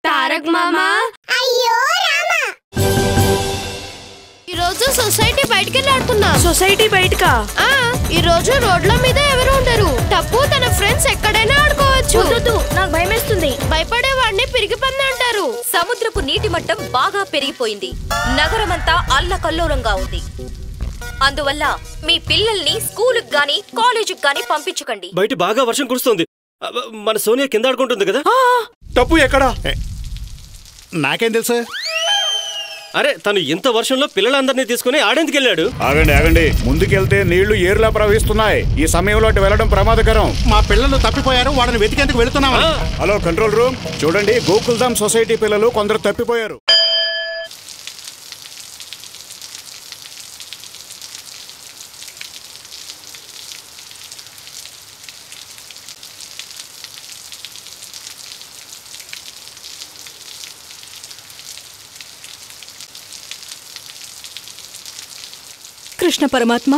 తారక్ మామా అయ్యో రామా ఈ రోజు సొసైటీ బయటికి ఆడుతున్నా సొసైటీ బయటకా ఆ ఈ రోజు రోడ్ల మీద ఎవరు ఉండరు టప్పు తన ఫ్రెండ్స్ ఎక్కడైనా ఆడుకోవచ్చు వద్దు నాకు భయం వేస్తుంది భయపడే వాడిని పిరిగి పంది అంటారు సముద్రపు నీటి మట్టం బాగా పెరిగిపోయింది నగరమంతా అల్లకల్లోలంగా ఉంది అందువల్ల మీ పిల్లల్ని స్కూలుకు గాని కాలేజీకి గాని పంపించకండి బయట బాగా వర్షం కురుస్తోంది అబ్బ, మన సోనియా కింద ఆడుకుంటుంది కదా తప్పు ఎక్కడా నాకేం తెలుసు అరే తను ఇంత వర్షంలో పిల్లలందరినీ తీసుకుని ఆడేందుకు వెళ్ళాడు ఆగండి ఆగండి ముందుకెళ్తే నీళ్లు ఏరులా ప్రవహిస్తున్నాయి ఈ సమయంలో అటు వెళ్ళడం ప్రమాదకరం మా పిల్లలు తప్పిపోయారు వాళ్ళని వెతికేందుకు వెళుతున్నావా ఆ, హలో కంట్రోల్ రూమ్ చూడండి గోకుల్ధామ్ సొసైటీ పిల్లలు కొందరు తప్పిపోయారు కృష్ణ పరమాత్మ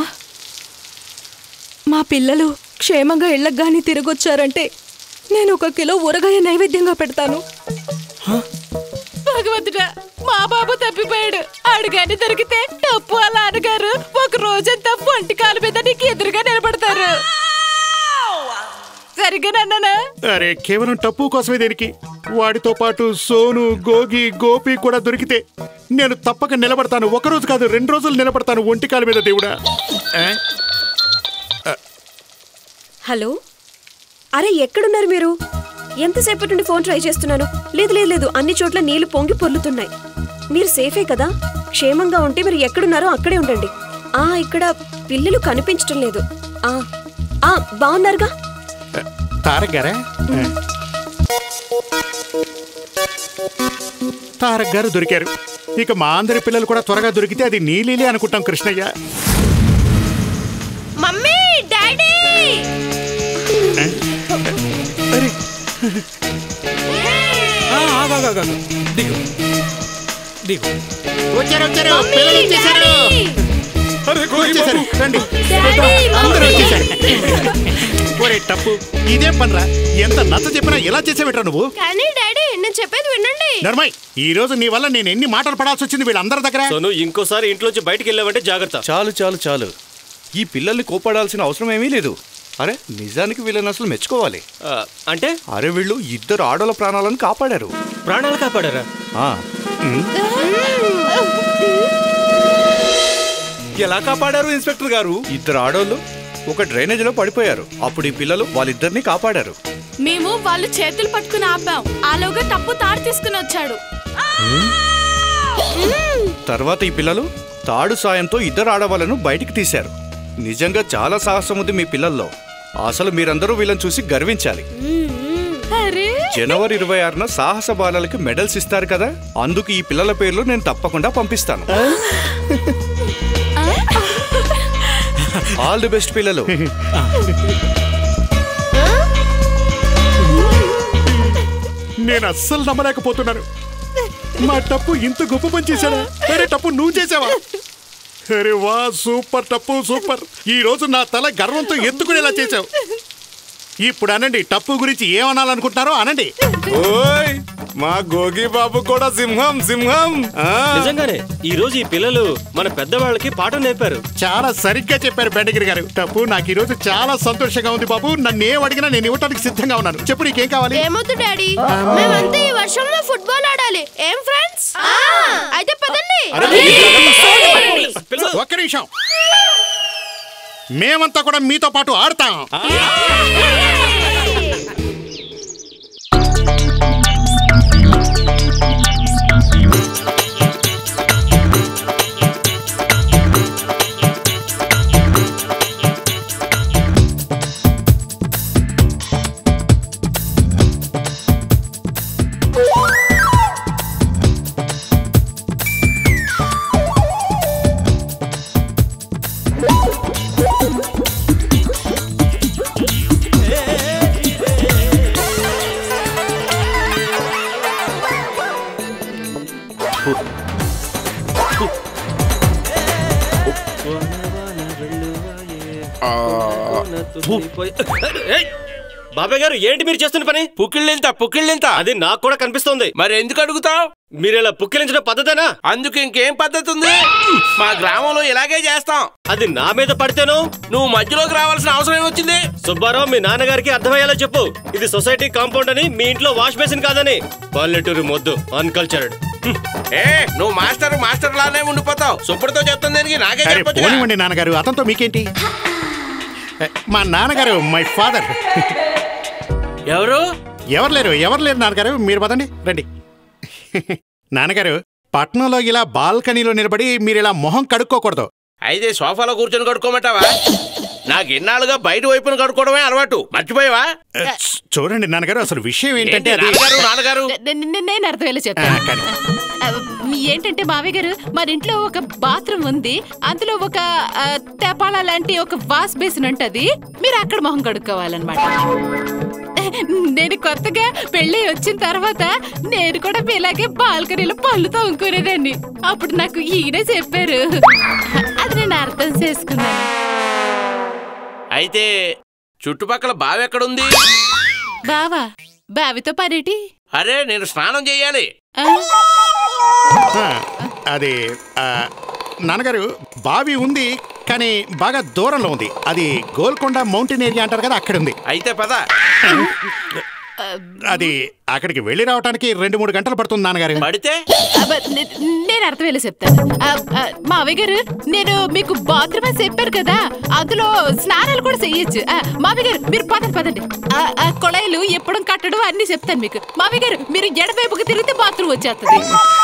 మా పిల్లలు క్షేమంగా ఇళ్ళకి గాని తిరిగొచ్చారంటే నేను ఒక కిలో ఊరగాయ నైవేద్యంగా పెడతాను భగవంతుడా మా బాబు తప్పిపోయాడు అడుగాని దొరికితే టప్పు అలా అనగారు ఒక రోజంతా ఒంటి కాలు మీద నీకు ఎదురుగా నిలబడతారు సరిగ్గా నన్ననా అరే కేవలం టప్పు కోసమే దేనికి వాడితో పాటు సోను గోగి గోపి కూడా దొరికితే నేను తప్పక నిలబడతాను ఒక రోజు కాదు రెండు రోజులు నిలబడతాను ఒంటికాల మీద దేవుడా ఆ? హలో అరే ఎక్కడున్నారు మీరు ఎంతసేపటి నుండి ఫోన్ ట్రై చేస్తున్నాను లేదు లేదు లేదు అన్ని చోట్ల నీళ్లు పొంగి పొర్లుతున్నాయి మీరు సేఫే కదా క్షేమంగా ఉంటే మీరు ఎక్కడున్నారో అక్కడే ఉండండి ఆ ఇక్కడ పిల్లలు కనిపించటం లేదు ఆ ఆ బాగున్నారుగా తారక్ గారా తారక్ గారు దొరికారు ఇక మా అందరి పిల్లలు కూడా త్వరగా దొరికితే అది నీలీలే అనుకుంటాం కృష్ణయ్య మమ్మీ డాడీ అరే దిగు దిగు వచ్చారు వచ్చారు పిల్లలు వచ్చేసారు వచ్చేసారు రండి డాడీ అందరూ మమ్మీ వచ్చేసారు ఒరే టప్పు ఇదే పనిరా ఎంత నచ్చ చెప్పినా ఎలా చేసేవిట్రా నువ్వు కానీ డాడీ నేను చెప్పేది వినండి నర్మయ్ ఈ రోజు నీ వల్ల నేను ఎన్ని మాటలు పడాల్సి వచ్చింది వీళ్ళందరి దగ్గర సోను ఇంకోసారి ఇంట్లోంచి బయటికి వెళ్ళావంటే జాగ్రత్త చాలు చాలు చాలు ఈ పిల్లల్ని కోపడాల్సిన అవసరం ఏమీ లేదు అరే నిజానికి వీళ్ళని అసలు మెచ్చుకోవాలి ఆ, అంటే అరే వీళ్ళు ఇద్దరు ఆడోళ్ళ ప్రాణాలను కాపాడారు ప్రాణాలు కాపాడారా ఆ, ఎలా కాపాడారు ఇన్స్పెక్టర్ గారు ఇద్దరు ఆడోళ్ళు ఒక డ్రైనేజీలో పడిపోయారు అప్పుడు ఈ పిల్లలు వాళ్ళిద్దరిని కాపాడారు మేము వాళ్ళు చేతులు పట్టుకుని ఆపాం ఆలోగా తప్పు తాడు తీసుకుని వచ్చాడు తర్వాత ఈ పిల్లలు తాడు సాయంతో ఇద్దరు ఆడవాళ్ళను బయటికి తీశారు నిజంగా చాలా సాహసం ఉంది మీ పిల్లల్లో అసలు మీరందరూ వీళ్ళని చూసి గర్వించాలి అరే జనవరి ఇరవై ఆరున సాహస బాలలకి మెడల్స్ ఇస్తారు కదా అందుకు ఈ పిల్లల పేర్లు నేను తప్పకుండా పంపిస్తాను ఆల్ ది బెస్ట్ పిల్లలు నేను అస్సలు నమ్మలేకపోతున్నాను మా టప్పు ఇంత గొప్ప పని చేశాడా అరే టప్పు నువ్వు చేసావా అరే వా సూపర్ టప్పు సూపర్ ఈ రోజు నా తల గర్వంతో ఎత్తుకునేలా చేశావు ఇప్పుడు అనండి టప్పు గురించి ఏమనాలనుకుంటున్నారో అనండి ఓయ్ మా గోగి బాబు కూడా సింహం సింహం ఆ. నిజంగానే ఈ రోజు ఈ పిల్లలు మన పెద్దవాళ్ళకి పాఠం నేర్పారు చాలా సరిగ్గా చెప్పారు బెండగిరి గారు టప్పు నాకు ఈ రోజు చాలా సంతోషంగా ఉంది బాబు నన్ను ఏం అడిగినా నేను ఇవ్వడానికి సిద్ధంగా ఉన్నాను చెప్పు నీకేం కావాలి ఏమొద్దు డాడీ మేమంతా ఈ వర్షంలో ఫుట్బాల్ ఆడాలి ఏం ఫ్రెండ్స్ అయితే పదండి ఒక్క నిమిషం మేమంతా కూడా మీతో పాటు ఆడతాం బాబాయ్ గారు ఏంటి మీరు చేస్తున్న పని పుక్కిళ్ళెంత పుక్కిళ్ళెంత అది నాకు కూడా కనిపిస్తోంది మరి ఎందుకు అడుగుతావు మీరు ఇలా పుక్కిలించడం పద్ధతేనా అందుకు ఇంకేం పద్ధతి ఉంది మా గ్రామంలో ఇలాగే చేస్తాం అది నా మీద పడితేను నువ్వు మధ్యలోకి రావాల్సిన అవసరం ఏమొచ్చింది సుబ్బారావు మీ నాన్నగారికి అర్థమయ్యేలా చెప్పు ఇది సొసైటీ కాంపౌండ్ అని మీ ఇంట్లో వాష్ బేసిన్ కాదని పల్లెటూరు మొద్దు అన్కల్చర్డ్ ఏ నువ్వు మాస్టర్ మాస్టర్ లానే ఉండిపోతావు సుప్పుడుతో చెప్తుంది దానికి నాకే అరే చెప్పొచ్చు పోనివ్వండి నాన్నగారు అతనితో మీకేంటి ఏ, మా నాన్నగారు మై ఫాదర్ ఎవరు ఎవరు లేరు ఎవరు లేరు నాన్నగారు మీరు పదండి రండి నాన్నగారు పట్నంలో ఇలా బాల్కనీలో నిలబడి మీరు ఇలా మొహం కడుక్కోకూడదు అయితే సోఫాలో కూర్చొని కడుక్కోమంటావా నాకు ఎన్నాళ్ళుగా బయట వైపున కడుక్కోవడమే అలవాటు మర్చిపోయావా ఏ, చ్- చూడండి నాన్నగారు అసలు విషయం ఏంటంటే ఏంటి, అది నాన్నగారు నాన్నగారు నే- నే- నేను అర్థమయ్యేలా ఆ, చెప్తాను కానీ ఆ, ఏంటంటే మావయ్య గారు మన ఇంట్లో ఒక బాత్రూమ్ ఉంది అందులో ఒక ఆ, తెపాళ లాంటి ఒక వాష్ బేసిన్ ఉంటది మీరు అక్కడ మొహం కడుక్కోవాలన్నమాట నేను కొత్తగా పెళ్లి వచ్చిన తర్వాత నేను కూడా ఇలాగే బాల్కనీలో పళ్ళు తోముకునేదాన్ని అప్పుడు నాకు ఈయనే చెప్పారు అది నేను అర్థం చేసుకున్నాను అయితే చుట్టుపక్కల బావి ఎక్కడుంది బావా బావితో పనేటి అరే నేను స్నానం చేయాలి ఆ? ఆ, అది ఆ, నాన్నగారు బావి ఉంది కానీ బాగా దూరంలో ఉంది అది గోల్కొండ మౌంటైన్ ఏరియా అంటారు కదా అక్కడ ఉంది అయితే పద అది అక్కడికి వెళ్ళి రావడానికి రెండు మూడు గంటలు పడుతుంది నాన్నగారు పడితే అబ్బ, నే- నేను అర్థమయ్యేలా చెప్తాను ఆ, ఆ, మావయ్య గారు నేను మీకు బాత్రూమ్ అని చెప్పారు కదా అందులో స్నానాలు కూడా చెయ్యొచ్చు ఆ, మావయ్య గారు మీరు పదండి పదండి ఆ, ఆ కొళాయిలు ఎప్పుడు కట్టడం అన్ని చెప్తాను మీకు మావయ్య గారు మీరు ఎడవైపుకి తిరిగితే బాత్రూమ్ వచ్చేస్తుంది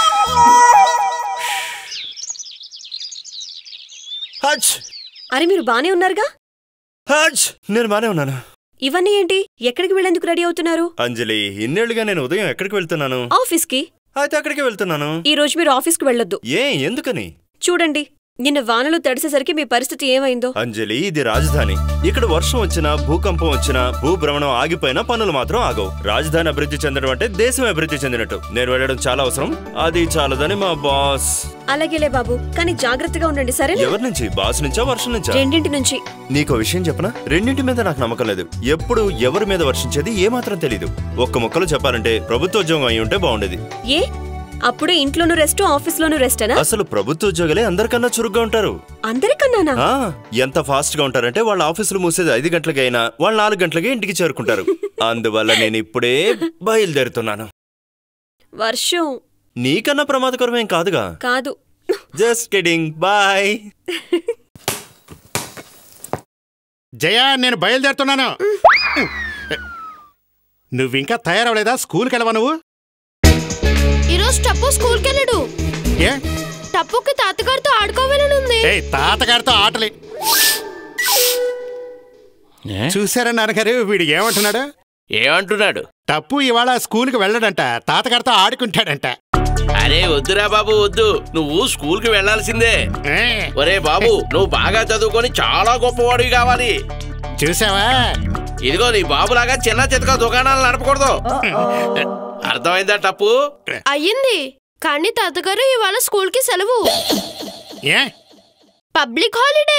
హజ్ అరే మీరు బానే ఉన్నారుగా హజ్ నేను బానే ఉన్నాను ఇవన్నీ ఏంటి ఎక్కడికి వెళ్ళేందుకు రెడీ అవుతున్నారు అంజలి ఇన్నేళ్లుగా నేను ఉదయం ఎక్కడికి వెళ్తున్నాను ఆఫీస్కి అయితే అక్కడికి వెళ్తున్నాను ఈ రోజు మీరు ఆఫీస్కి వెళ్ళొద్దు ఏ ఎందుకని చూడండి నిన్న వానలు తడిసేసరికి మీ పరిస్థితి ఏమైందో అంజలి ఇది రాజధాని ఇక్కడ వర్షం వచ్చినా భూకంపం వచ్చినా భూభ్రమణం ఆగిపోయినా పనులు మాత్రం ఆగవు రాజధాని అభివృద్ధి చెందడం అంటే దేశం అభివృద్ధి చెందినట్టు నేను వెళ్ళడం చాలా అవసరం అది చాలదని మా బాస్ అలాగేలే బాబు కానీ జాగ్రత్తగా ఉండండి సరే ఎవరి నుంచి బాస్ నుంచా వర్షం నుంచా రెండింటి నుంచి నీకో విషయం చెప్పనా రెండింటి మీద నాకు నమ్మకం లేదు ఎప్పుడు ఎవరి మీద వర్షించేది ఏమాత్రం తెలీదు ఒక్క ముక్కలో చెప్పాలంటే ప్రభుత్వ ఉద్యోగం అయి ఉంటే బాగుండేది ఏ అప్పుడే ఇంట్లోనూ రెస్ట్ ఆఫీస్లోనూ రెస్టేనా అసలు ప్రభుత్వ ఉద్యోగులే అందరికన్నా చురుగ్గా ఉంటారు అందరికన్నానా ఆ ఎంత ఫాస్ట్ గా ఉంటారంటే వాళ్ళ ఆఫీసులు మూసేది ఐదు గంటలకి అయినా వాళ్ళు నాలుగు గంటలకి ఇంటికి చేరుకుంటారు అందువల్ల నేను ఇప్పుడే బయలుదేరుతున్నాను వర్షం నీకన్నా ప్రమాదకరమేం కాదుగా కాదు జస్ట్ కిడింగ్ బాయ్ జయ నేను బయలుదేరుతున్నాను నువ్వింకా తయారవలేదా స్కూల్కి వెళ్ళవా నువ్వు ఈరోజు టప్పు స్కూల్కి వెళ్ళడు ఏ టప్పుకి తాతగారితో ఆడుకోవాలని ఉంది ఏ తాతగారితో ఆటలే చూసారా నాన్నగారు వీడు ఏమంటున్నాడు ఏమంటున్నాడు టప్పు ఇవాళ స్కూల్కి వెళ్ళడంట తాతగారితో ఆడుకుంటాడంట అరే వద్దురా బాబు వద్దు నువ్వు స్కూల్ కి వెళ్లాల్సిందే ఒరే బాబు నువ్వు బాగా చదువుకొని చాలా గొప్పవాడివి కావాలి చూసావా ఇదిగో నీ బాబులాగా చిన్న చితక దుకాణాలు నడపకూడదు అర్థమైందా టప్పు అయ్యింది కానీ తాతగారు ఇవాళ స్కూల్కి సెలవు ఏ పబ్లిక్ హాలిడే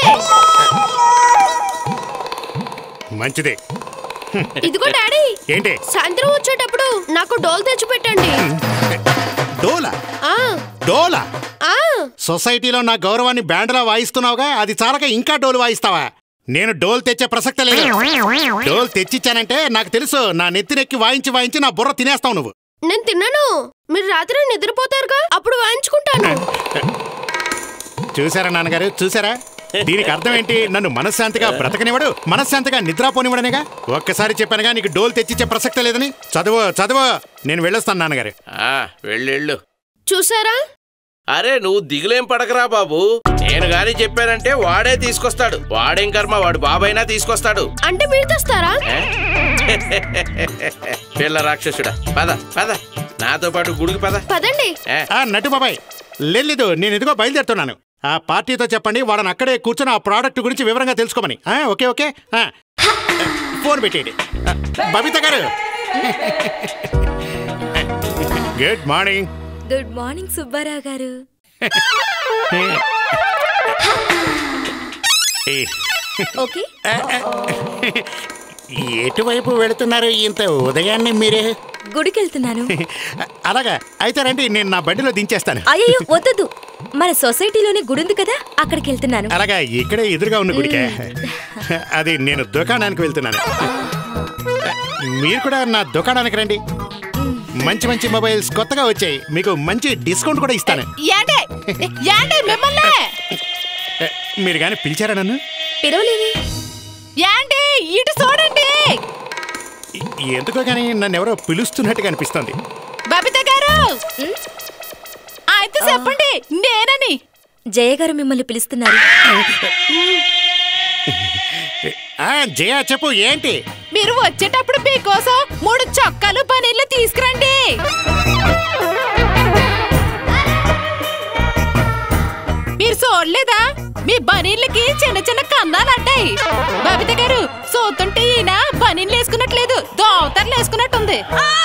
మంచిదే ఇదిగో డాడీ ఏంటి సాయంత్రం వచ్చేటప్పుడు నాకు డోల్ తెచ్చి పెట్టండి డోలా ఆ డోలా ఆ సొసైటీలో నా గౌరవాన్ని బ్యాండ్లా వాయిస్తున్నావుగా అది చాలక ఇంకా డోలు వాయిస్తావా నేను డోల్ తెచ్చే ప్రసక్తే లేదు డోల్ తెచ్చిచ్చానంటే నాకు తెలుసు నా నెత్తినెక్కి వాయించి వాయించి నా బుర్ర తినేస్తావు నువ్వు నేను తిన్నాను మీరు రాత్రి నిద్రపోతారుగా అప్పుడు వాయించుకుంటాను చూసారా నాన్నగారు చూసారా దీనికి అర్థం ఏంటి నన్ను మనశ్శాంతిగా బ్రతకనివ్వడు మనశ్శాంతిగా నిద్రపోనివ్వడనేగా ఒక్కసారి చెప్పానుగా నీకు డోల్ తెచ్చిచ్చే ప్రసక్తే లేదని చదువు చదువు నేను వెళ్ళొస్తాను నాన్నగారు ఆ వెళ్ళెళ్ళు చూసారా అరే నువ్వు దిగులేం పడకరా బాబు నేను గాని చెప్పానంటే వాడే తీసుకొస్తాడు వాడేం కర్మ వాడు బాబైనా తీసుకొస్తాడు అంటే మీరు తెస్తారా ఏ? పిల్ల రాక్షసుడా పద పద నాతో పాటు గుడికి పద పదండి ఏ? ఆ నటు బాబాయ్ లేదు నేను ఇదిగో బయలుదేరుతున్నాను ఆ పార్టీతో చెప్పండి వాడని అక్కడే కూర్చొని ఆ ప్రోడక్ట్ గురించి వివరంగా తెలుసుకోమని ఆ, ఓకే ఓకే ఆ. ఫోన్ పెట్టేయండి ఆ, Babitha garu good morning good morning Subbarao garu ఏ, ఓకే ఎటువైపు వెళుతున్నారు ఇంత ఉదయాన్నే మీరే గుడికి వెళ్తున్నాను అలాగా అయితే రండి నేను నా బండిలో దించేస్తాను అయ్యో వద్దొద్దు మన సొసైటీలోనే గుడి ఉంది కదా అక్కడికి వెళ్తున్నాను అలాగా ఇక్కడే ఎదురుగా ఉన్న గుడికే అది నేను దుకాణానికి వెళ్తున్నాను మీరు కూడా నా దుకాణానికి రండి మంచి మంచి మొబైల్స్ కొత్తగా వచ్చాయి మీకు మంచి డిస్కౌంట్ కూడా ఇస్తాను ఏంటే ఏంటే మిమ్మల్ని మీరు కానీ పిలిచారా నన్ను పిలవలేదే ఏంటి ఇటు చూడండి ఎందుకో కానీ నన్ను ఎవరో పిలుస్తున్నట్టుగా అనిపిస్తుంది బబిత గారు అయితే చెప్పండి నేనని జయ గారు మిమ్మల్ని పిలుస్తున్నారు ఆ, జయ చెప్పు ఏంటి మీరు వచ్చేటప్పుడు మీకోసం మూడు చొక్కాలు పనీర్లు తీసుకురండి మీరు చూడలేదా మీ బనీళ్ళకి చిన్న చిన్న కన్నాలు అంటాయి బబిత గారు చూస్తుంటే ఈయన బనీళ్ళు వేసుకున్నట్లేదు దోవతర్లు వేసుకున్నట్టుంది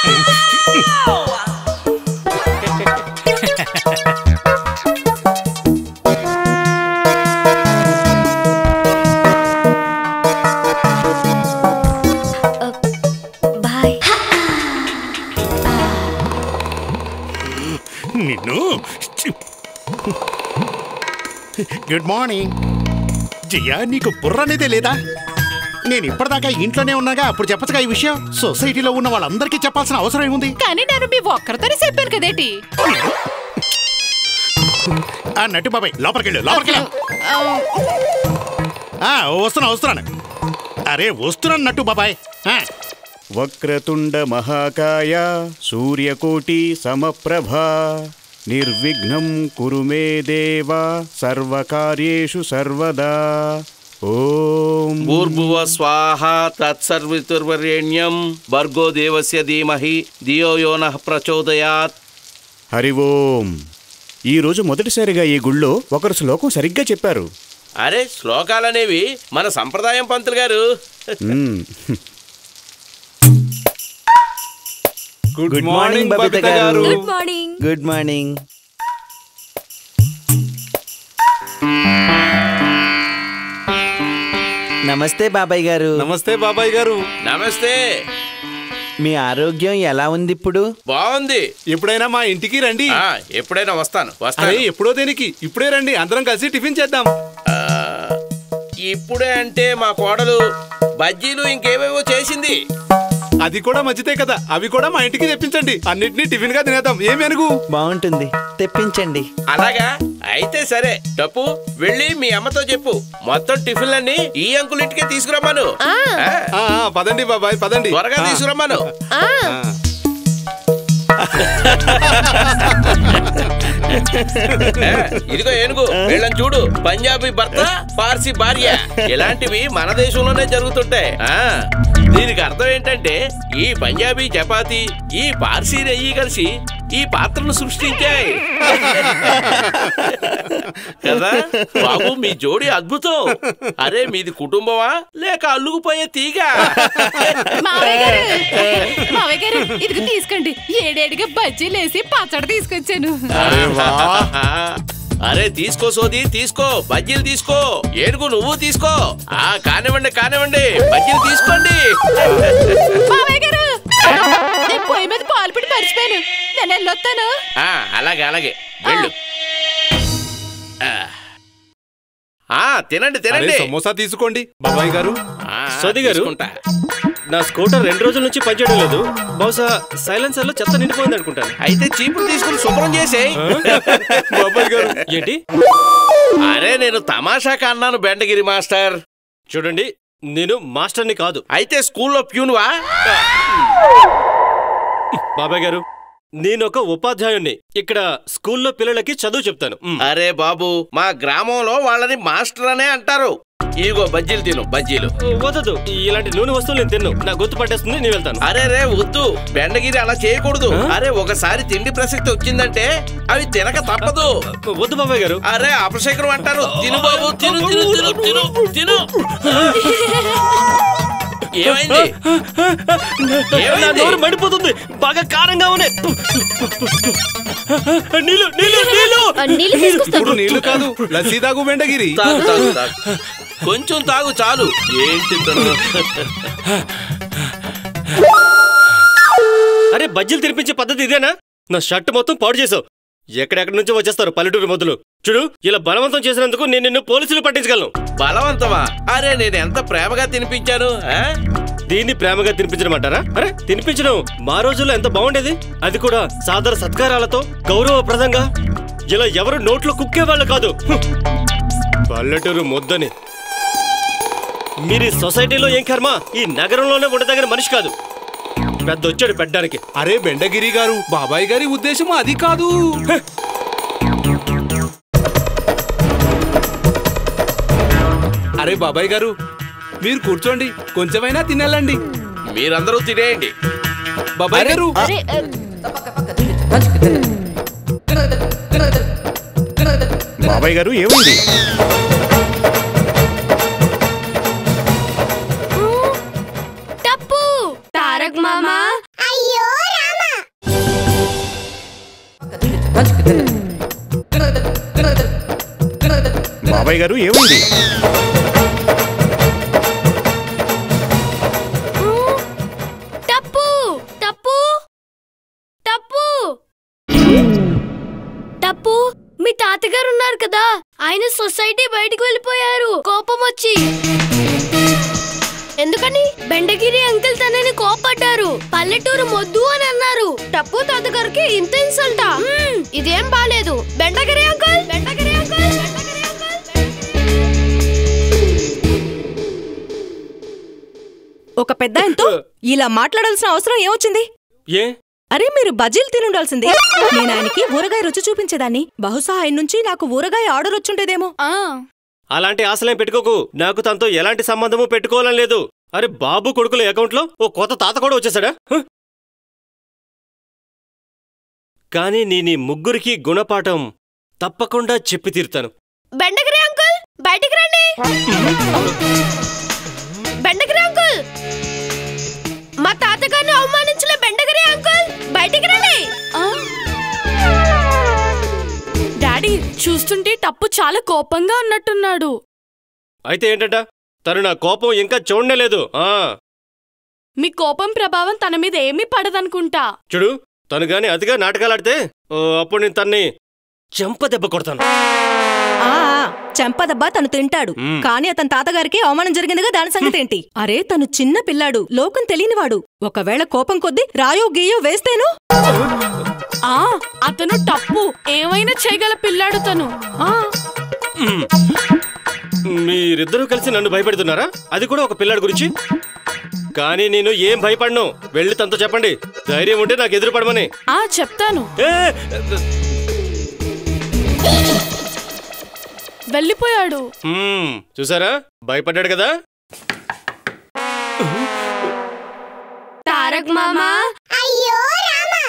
బాయ్ నిన్ను గుడ్ మార్నింగ్ జయ నీకు బుర్ర అనేదే లేదా నేను ఇప్పటిదాకా ఇంట్లోనే ఉన్నాగా అప్పుడు చెప్పచ్చుగా ఈ విషయం సొసైటీలో ఉన్న వాళ్ళందరికీ చెప్పాల్సిన అవసరం ఏముంది కానీ నేను మీ ఒక్కరితోనే చెప్పాను కదేటి ఆ నటు బాబాయ్ లోపలికి వెళ్ళు లోపలికి వెళ్ళు ఆ, వస్తున్నా వస్తున్నాను అరే వస్తున్నాను నట్టు బాబాయ్ ఆ, వక్రతుండ మహాకాయ సూర్యకోటి సమప్రభ నిర్విఘ్నం కురు మే దేవ సర్వకార్యేషు సర్వదా ఓం భూర్భువ స్వాహ తత్సర్వితుర్వరేణ్యం భర్గో దేవస్య ధీమహి ధియో యోన ప్రచోదయాత్ హరి ఓం ఈరోజు మొదటిసారిగా ఈ గుళ్ళో ఒకరు శ్లోకం సరిగ్గా చెప్పారు అరే శ్లోకాలనేవి మన సంప్రదాయం పంతులు గారు మ్మ్. Good morning Babita garu good morning good morning నమస్తే బాబాయ్ గారు నమస్తే బాబాయ్ గారు నమస్తే మీ ఆరోగ్యం ఎలా ఉంది ఇప్పుడు బాగుంది ఎప్పుడైనా మా ఇంటికి రండి ఆ, ఎప్పుడైనా వస్తాను అరే వస్తాను ఎప్పుడో దేనికి ఇప్పుడే రండి అందరం కలిసి టిఫిన్ చేద్దాం ఆ, ఇప్పుడే అంటే మా కోడలు బజ్జీలు ఇంకేవేవో చేసింది అది కూడా మంచిదే కదా అవి కూడా మా ఇంటికి తెప్పించండి అన్నిటినీ టిఫిన్ గా తినేద్దాం ఏమి అనుగు బాగుంటుంది తెప్పించండి అలాగా అయితే సరే డప్పు వెళ్ళి మీ అమ్మతో చెప్పు మొత్తం టిఫిన్లన్నీ ఈ అంకుల్ ఇంటికే తీసుకురమ్మను ఆ, ఆ, ఆ, పదండి బాబాయ్ పదండి త్వరగా ఆ. తీసుకురమ్మను ఆ. ఏ, ఇదిగో ఏనుగు వీళ్ళని చూడు పంజాబీ భర్త పార్సీ భార్య ఇలాంటివి మన దేశంలోనే జరుగుతుంటాయి ఆ దీనికి అర్థం ఏంటంటే ఈ పంజాబీ చపాతి ఈ పార్సీ నెయ్యి కలిసి ఈ పాత్రను సృష్టించాయి కదా బాబు మీ జోడి అద్భుతం అరే మీది కుటుంబమా లేక అల్లుకుపోయే తీగ మావయ్య గారు మావయ్య గారు ఇదిగో తీసుకోండి ఏడేడిగా బజ్జీలేసి పచ్చడి తీసుకొచ్చాను అరే తీసుకో సోది తీసుకో బజ్జీలు తీసుకో ఏనుగు నువ్వు తీసుకో ఆ కానివ్వండి కానివ్వండి బజ్జీలు తీసుకోండి మావయ్య గారు నేను పొయ్యి మీద పాలు పెట్టి మర్చిపోయాను నేను వెళ్ళొస్తాను ఆ అలాగే అలాగే వెళ్ళు ఆ. ఆ తినండి అరే, తినండి సమోసా తీసుకోండి బాబాయ్ గారు ఆ, సోది గారు తీసుకుంటా. నా స్కూటర్ రెండు రోజుల నుంచి పనిచేయడం లేదు బహుశా సైలెన్సర్ లో చెత్త నిండిపోయింది అనుకుంటాను అయితే చీపులు తీసుకుని శుభ్రం చేసేయ్ బాబాయ్ గారు ఏంటి అరే నేను తమాషాగా అన్నాను బెండగిరి మాస్టర్ చూడండి నేను మాస్టర్ని కాదు అయితే స్కూల్లో ప్యూన్వా బాబాయ్ గారు నేను ఒక ఉపాధ్యాయుణ్ణి ఇక్కడ స్కూల్లో పిల్లలకి చదువు చెప్తాను మ్. అరే బాబు మా గ్రామంలో వాళ్ళని మాస్టర్ అనే అంటారు ఇదిగో బజ్జీలు తిను బజ్జీలు వద్దదు ఇలాంటి నూనె వస్తువులు నేను తిన్ను నా గొంతు పట్టేస్తుంది నేను వెళ్తాను అరే రే వద్దు బెండగిరి అలా చేయకూడదు అరే ఒకసారి తిండి ప్రసక్తి వచ్చిందంటే అవి తినక తప్పదు వద్దు బాబాయ్ గారు అరే అపశేఖరం అంటారు తిను బాబు తిను తిను తిను తిను తిను ఏమైంది నా ఏమైంది? నోరు మండిపోతుంది బాగా కారంగా ఉన్నాయి నీళ్ళు నీళ్ళు నీళ్ళు నీళ్ళు తీసుకొస్తాను ఇప్పుడు నీళ్లు కాదు లస్సీ తాగు బెండగిరి తాగు తాగు తాగు కొంచెం తాగు చాలు ఏంటి తను? అరే బజ్జీలు తినిపించే పద్ధతి ఇదేనా నా షర్ట్ మొత్తం పాడు చేసావు ఎక్కడెక్కడి నుంచి వచ్చేస్తారు పల్లెటూరు మొదలు చూడు ఇలా బలవంతం చేసినందుకు నేను నిన్ను పోలీసులు పట్టించగలను బలవంతమా అరే నేను ఎంత ప్రేమగా తినిపించాను ఆ? దీన్ని ప్రేమగా తినిపించడమంటారా అరే తినిపించడం మా రోజుల్లో ఎంత బాగుండేది అది కూడా సాదర సత్కారాలతో గౌరవప్రదంగా ఇలా ఎవరు నోట్లో కుక్కేవాళ్ళు కాదు హ్మ్. పల్లెటూరు మొద్దని మీరు ఈ సొసైటీలో ఏం కర్మ ఈ నగరంలోనే ఉండదగిన మనిషి కాదు పెద్ద వచ్చాడు పెట్టడానికి అరే బెండగిరి గారు బాబాయ్ గారి ఉద్దేశం అది కాదు అరే బాబాయ్ గారు మీరు కూర్చోండి కొంచెమైనా తినేళ్ళండి మీరందరూ తినేయండి బాబాయ్ గారు అరే ఆ, బాబాయ్ గారు ఏమైంది టప్పు తారక్ మామా అయ్యో రామా బాబాయ్ గారు ఏమైంది టప్పు టప్పు టప్పు టప్పు మీ తాతగారు ఉన్నారు కదా ఆయన సొసైటీ బయటికి వెళ్ళిపోయారు కోపం వచ్చి ఎందుకని బెండగిరి అంకుల్ తనని కోపడ్డారు పల్లెటూరు మొద్దు అని అన్నారు టప్పు తాతగారికి ఇంత ఇన్సల్ట ఇదేం బాలేదు Bendagiri uncle Bendagiri uncle Bendagiri uncle ఒక పెద్ద ఆయనతో ఇలా మాట్లాడాల్సిన అవసరం ఏమొచ్చింది ఏ అరే మీరు బజ్జీలు తినుండాల్సిందే నేను ఆయనకి ఊరగాయ రుచి చూపించేదాన్ని బహుశా ఆయన నుంచి నాకు ఊరగాయ ఆర్డర్ వచ్చుంటేదేమో అలాంటి ఆశలేం పెట్టుకోకు నాకు తనతో ఎలాంటి సంబంధము పెట్టుకోవాలని లేదు అరే బాబు కొడుకుల అకౌంట్లో ఓ కొత్త తాత కూడా వచ్చేసాడా హ? కానీ నీ నీ ముగ్గురికి గుణపాఠం తప్పకుండా చెప్పి తీరుతాను బెండగిరి అంకుల్ బయటికి రండి బెండగిరి అంకుల్ మా తాతగారిని అవమానించలే బెండగిరి అంకుల్ బయటికి రండి డాడీ చూస్తుంటే టప్పు చాలా కోపంగా ఉన్నట్టున్నాడు అయితే ఏంటంట తను నా కోపం ఇంకా చూడనే లేదు ఆ మీ కోపం ప్రభావం తన మీద ఏమీ పడదనుకుంటా చూడు తను గాని అతిగా నాటకాలాడితే ఓ, అప్పుడు నేను తన్ని చెంప దెబ్బ కొడతాను ఆ చెంపదబ్బ తను తింటాడు మ్మ్. కానీ అతని తాతగారికి అవమానం జరిగిందిగా దాని సంగతి ఏంటి అరే తను చిన్న పిల్లాడు లోకం తెలియనివాడు ఒకవేళ కోపం కొద్దీ రాయో గీయో వేస్తేను ఆ అతను టప్పు ఏమైనా చేయగల పిల్లాడు తను ఆ మీరిద్దరూ కలిసి నన్ను భయపెడుతున్నారా అది కూడా ఒక పిల్లాడి గురించి కానీ నేను ఏం భయపడను వెళ్ళి తనతో చెప్పండి ధైర్యం ఉంటే నాకు ఎదురు పడమని ఆ చెప్తాను ఏ, వెళ్ళిపోయాడు మ్మ్, చూసారా భయపడ్డాడు కదా తారక్ మామా అయ్యో రామా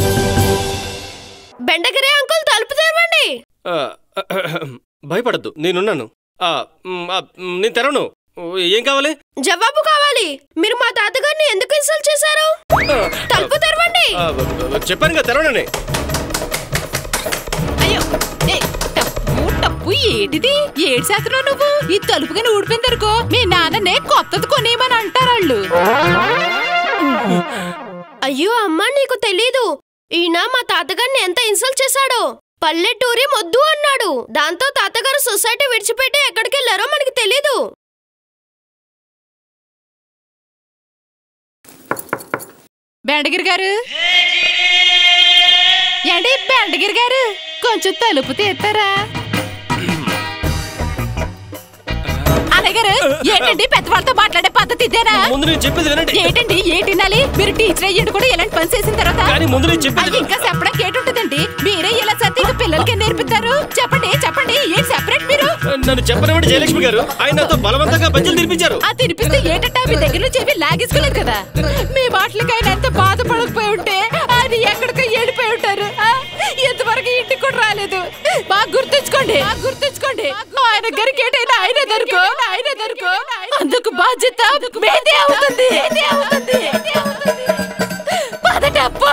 బెండగిరి అంకుల్ తలుపు తెరవండి ఆ, భయపడద్దు నేనున్నాను ఆ, మ్, ఆ, మ్, నేను తెరవను ఏం కావాలి జవాబు కావాలి మీరు మా తాతగారిని ఎందుకు ఇన్సల్ట్ చేశారు తలుపు తెరవండి ఆ, చెప్పాను కదా తెరవనని అయ్యో ఏ, టప్పు టప్పు ఏటిది ఏడు శాతం నువ్వు ఈ తలుపుగానే ఊడిపోయిందనుకో మీ నాన్ననే కొత్తది కొనేయమని అంటారాళ్ళు అయ్యో అమ్మా నీకు తెలీదు ఈయన మా తాతగారిని ఎంత ఇన్సల్ట్ చేశాడో పల్లెటూరి మొద్దు అన్నాడు దాంతో తాతగారు సొసైటీ విడిచిపెట్టి ఎక్కడికి వెళ్ళారో మనకి తెలీదు బెండగిరి గారు ఏంటి బెండగిరి గారు కొంచెం తలుపు తీస్తారా అన్నయ్య గారు ఏంటండి పెద్దవాళ్ళతో మాట్లాడే పద్ధతి ఇదేనా ముందు నేను చెప్పేది వినండి ఏంటండి ఏంటి వినాలి మీరు టీచర్ అయ్యండి కూడా ఇలాంటి పని చేసిన తర్వాత కానీ ముందు నేను చెప్పేది అయ్యి, ఇంకా చెప్పడానికి ఏంటుంటదండి మీరే ఇలా సర్ది ఇంకా పిల్లలకి నేర్పిస్తారు చెప్పండి చెప్పండి ఏం సెపరేట్ మీరు నన్ను చెప్పనివ్వండి జయలక్ష్మి గారు ఆయన నాతో బలవంతంగా బజ్జీలు తినిపించారు ఆ తినిపిస్తే ఏంటంటే మీ దగ్గర నుంచి ఏమీ లాగేసుకోలేదు కదా మీ మాటలకి ఆయన ఎంత బాధపడకపోయి ఉంటే ఆయన ఎక్కడికో వెళ్ళిపోయి ఉంటారు ఆ? ఇంతవరకు ఇంటికి కూడా రాలేదు బాగా గుర్తుంచుకోండి బాగా గుర్తుంచుకోండి ఆయన గరికేటైనా ఆయన దొరుకు ఆయన దొరుకు అందుకు బాధ్యత మీదే అవుతుంది మీదే అవుతుంది పదటప్పు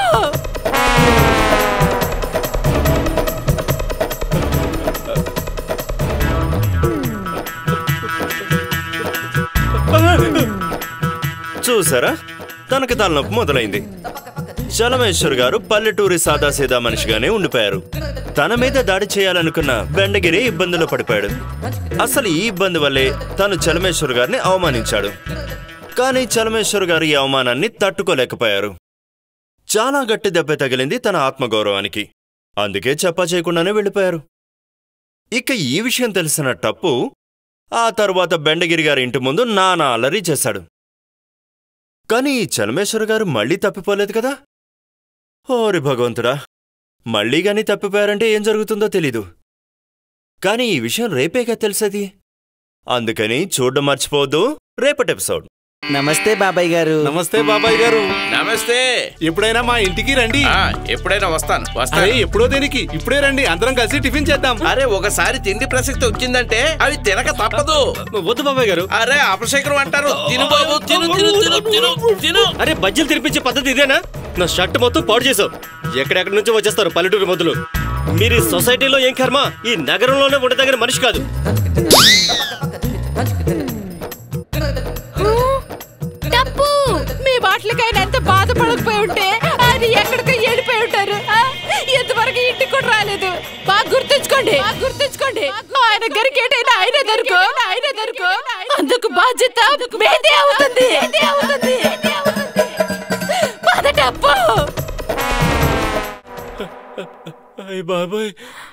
చూసారా తనకి తలనొప్పి మొదలైంది చలమేశ్వర్ గారు పల్లెటూరి సాదాసీదా మనిషిగానే ఉండిపోయారు తన మీద దాడి చేయాలనుకున్న బెండగిరి ఇబ్బందుల్లో పడిపోయాడు అసలు ఈ ఇబ్బంది వల్లే తను చలమేశ్వర్ గారిని అవమానించాడు కానీ చలమేశ్వర్ గారు ఈ అవమానాన్ని తట్టుకోలేకపోయారు చాలా గట్టి దెబ్బ తగిలింది తన ఆత్మగౌరవానికి అందుకే చెప్పా చేయకుండానే వెళ్ళిపోయారు ఇక ఈ విషయం తెలిసిన టప్పు ఆ తరువాత బెండగిరి గారి ఇంటి ముందు నానా అల్లరి చేశాడు కానీ ఈ చలమేశ్వర గారు మళ్ళీ తప్పిపోలేదు కదా ఓరి భగవంతుడా మళ్ళీ గాని తప్పిపోయారంటే ఏం జరుగుతుందో తెలీదు కానీ ఈ విషయం రేపేగా తెలిసేది అందుకని చూడడం మర్చిపోవద్దు రేపటి ఎపిసోడ్ నమస్తే బాబాయ్ గారు నమస్తే బాబాయ్ గారు నమస్తే ఎప్పుడైనా మా ఇంటికి రండి ఆ, ఎప్పుడైనా వస్తాను వస్తాను అరే ఎప్పుడో దేనికి ఇప్పుడే రండి అందరం కలిసి టిఫిన్ చేద్దాం అరే ఒకసారి తిండి ప్రసక్తి వచ్చిందంటే అవి తినక తప్పదు వద్దు బాబాయ్ గారు అరే అపశేఖరం అంటారు తిను బాబు తిను తిను తిను తిను తిను అరే బజ్జీలు తినిపించే పద్ధతి ఇదేనా నా షర్ట్ మొత్తం పాడు చేసావు ఎక్కడెక్కడి నుంచి వచ్చేస్తారు పల్లెటూరు మొదలు మీరు ఈ సొసైటీలో ఏం కర్మ ఈ నగరంలోనే ఉండదగిన మనిషి కాదు తప్పు మీ మాటలకైనా ఎంత బాధపడకపోయి ఉంటే అది ఎక్కడికో వెళ్ళిపోయి ఉంటారు ఆ? ఇంతవరకు ఇంటికి కూడా రాలేదు బాగా గుర్తుంచుకోండి బాగా గుర్తుంచుకోండి ఆయన గరికేటైనా ఆయన దొరుకు ఆయన దొరుకు అందుకు బాధ్యత మీదే అవుతుంది మీదే అవుతుంది మీదే అవుతుంది. పదటప్పు అయ్య బాబాయ్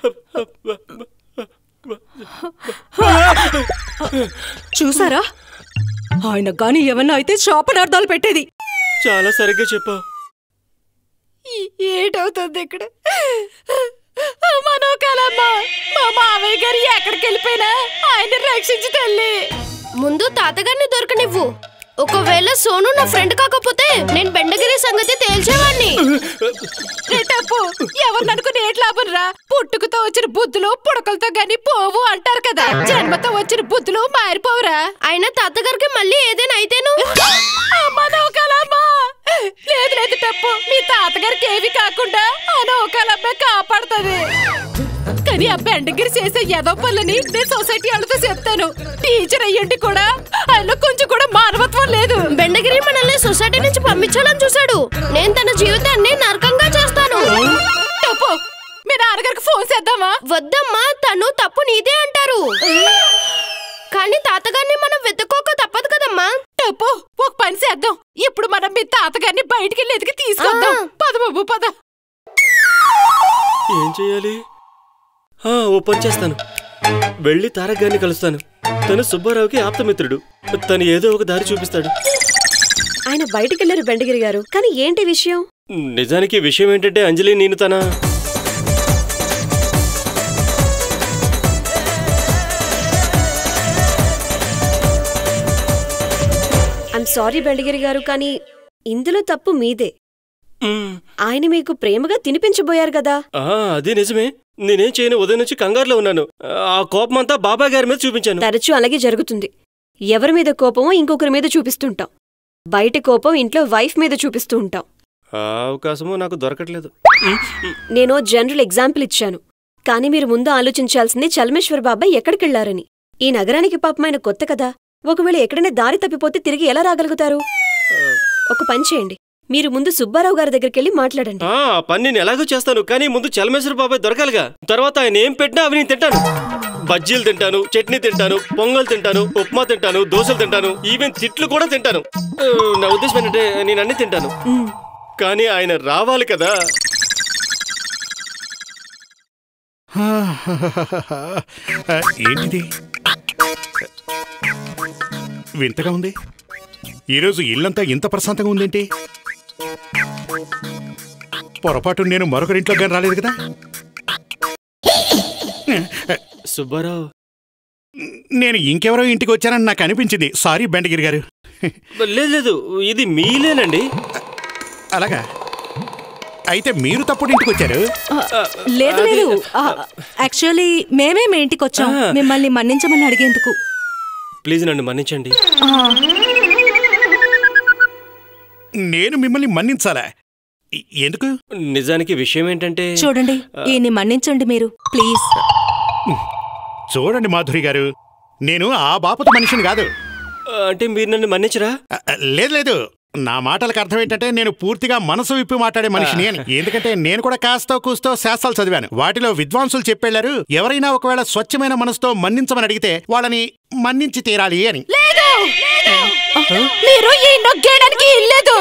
చూసారా ఆయన గాని ఏమన్నా అయితే శాపనార్థాలు పెట్టేది చాలా సరిగ్గా చెప్పావు ఏటవుతుంది ఇక్కడ మనోకాలమ్మ మా మావయ్య గారు ఎక్కడికి వెళ్ళిపోయినా ఆయన రక్షించి తల్లి ముందు తాతగారిని దొరకనివ్వు ఒకవేళ సోను నా ఫ్రెండ్ కాకపోతే నేను బెండగిరి సంగతి తేల్చేవాడిని రేటప్పు ఎవరిని అనుకుని ఏట్ లాభం రా పుట్టుకతో వచ్చిన బుద్ధులు పుడకలతో గాని పోవు అంటారు కదా జన్మతో వచ్చిన బుద్ధులు మారిపోవురా అయినా తాతగారికి మళ్ళీ ఏదైనా అయితేను మనోకాలమ్మ లేదు లేదు టప్పు మీ తాతగారికి ఏవి కాకుండా అనోకాలమ్మే కాపాడుతుంది కానీ ఆ బెండగిరి చేసే ఎదో పనులని నేను సొసైటీ వాళ్ళతో చెప్తాను టీచర్ అయ్యండి కూడా ఆయనలో కొంచెం కూడా మానవత్వం లేదు బెండగిరి మనల్ని సొసైటీ నుంచి పంపించాలని చూశాడు నేను తన జీవితాన్ని నరకంగా చేస్తాను టప్పు మీ నాన్నగారికి ఫోన్ చేద్దామా వద్దమ్మా తను తప్పు నీదే అంటారు కానీ తాతగారిని మనం వెతుక్కోక తప్పదు కదమ్మా టప్పు ఒక పని చేద్దాం ఇప్పుడు మనం మీ తాతగారిని బయటికి వెళ్ళి ఎదిగి తీసుకొద్దాం పద బాబు పద ఏం చేయాలి ఆ, ఓ పని చేస్తాను వెళ్ళి తారక్ గారిని కలుస్తాను తను సుబ్బారావుకి ఆప్తమిత్రుడు తను ఏదో ఒక దారి చూపిస్తాడు ఆయన బయటికెళ్లారు బెండగిరి గారు కానీ ఏంటి విషయం నిజానికి విషయం ఏంటంటే అంజలి నేను తన ఐమ్ సారీ బెండగిరి గారు కానీ ఇందులో తప్పు మీదే ఆయన మీకు ప్రేమగా తినిపించబోయారు కదా ఆ, అది నిజమే నేనేం చేయను ఉదయం నుంచి కంగారులో ఉన్నాను ఆ కోపం అంతా బాబాయ్ గారి మీద చూపించాను తరచూ అలాగే జరుగుతుంది ఎవరి మీద కోపమో ఇంకొకరి మీద చూపిస్తుంటాం బయట కోపం ఇంట్లో వైఫ్ మీద చూపిస్తూ ఉంటాం ఆ అవకాశము నాకు దొరకట్లేదు నేను జనరల్ ఎగ్జాంపుల్ ఇచ్చాను కానీ మీరు ముందు ఆలోచించాల్సింది చలమేశ్వర్ బాబాయ్ ఎక్కడికెళ్లారని ఈ నగరానికి పాపమైన కొత్త కదా ఒకవేళ ఎక్కడైనా దారి తప్పిపోతే తిరిగి ఎలా రాగలుగుతారు ఒక పని చేయండి మీరు ముందు సుబ్బారావు గారి దగ్గరికెళ్ళి మాట్లాడండి ఆ ఆ పని నేను ఎలాగో చేస్తాను కానీ ముందు చలమేశ్వర బాబాయ్ దొరకాలిగా తర్వాత ఆయన ఏం పెట్టినా అవి నేను తింటాను బజ్జీలు తింటాను చట్నీ తింటాను పొంగల్ తింటాను ఉప్మా తింటాను దోశలు తింటాను ఈవెన్ తిట్లు కూడా తింటాను ఆ, నా ఉద్దేశం ఏంటంటే నేను అన్ని తింటాను కానీ ఆయన రావాలి కదా ఆ, ఏంటిది వింతగా ఉంది ఈరోజు ఇల్లంతా ఇంత ప్రశాంతంగా ఉందేంటి పొరపాటు నేను మరొకరింట్లో కానీ రాలేదు కదా సుబ్బారావు నేను ఇంకెవరో ఇంటికి వచ్చానని నాకు అనిపించింది సారీ బెండగిరి గారు లేదు లేదు ఇది మీలేనండి అలాగా అయితే మీరు తప్పుడు ఇంటికి వచ్చారు ఆ, లేదు లేదు యాక్చువల్లీ మేమే మీ ఇంటికి వచ్చాం ఆ. మిమ్మల్ని మన్నించమని అడిగేందుకు ప్లీజ్ నన్ను మన్నించండి ఆ, నేను మిమ్మల్ని మన్నించాలా ఎ- ఎందుకు నిజానికి విషయం ఏంటంటే చూడండి ఈయన్ని మన్నించండి మీరు ప్లీజ్ చూడండి మాధురి గారు నేను ఆ బాపత మనిషిని కాదు అంటే మీరు నన్ను మన్నించరా లేదు లేదు నా మాటలకు అర్థం ఏంటంటే నేను పూర్తిగా మనసు విప్పి మాట్లాడే మనిషిని అని ఎందుకంటే నేను కూడా కాస్తో కూస్తో శాస్త్రాలు చదివాను వాటిలో విద్వాంసులు చెప్పెళ్లారు ఎవరైనా ఒకవేళ స్వచ్ఛమైన మనసుతో మన్నించమని అడిగితే వాళ్ళని మన్నించి తీరాలి అని లేదు మీరు ఈ నొగ్గేయడానికి ఇల్లేదు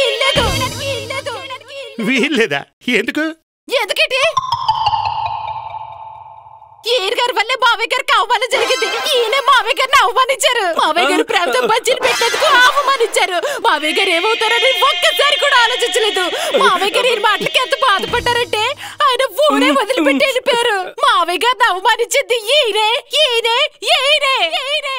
వీల్లేదా ఎందుకు ఎందుకంటే ఈయన గారి వల్లే మావయ్య గారికి అవమానం జరిగింది ఈయన మావయ్య గారిని అవమానించారు మావయ్య గారు ప్రేమతో బజ్జీలు పెట్టేందుకు అవమానించారు మావయ్య గారు ఏమవుతారని ఒక్కసారి కూడా ఆలోచించలేదు మావయ్య గారు ఈ మాటలకి ఎంత బాధపడ్డారంటే ఆయన ఊరే వదిలిపెట్టి వెళ్ళిపోయారు మావయ్య గారిని అవమానించింది ఈయనే ఈయనే ఈయనే ఈయనే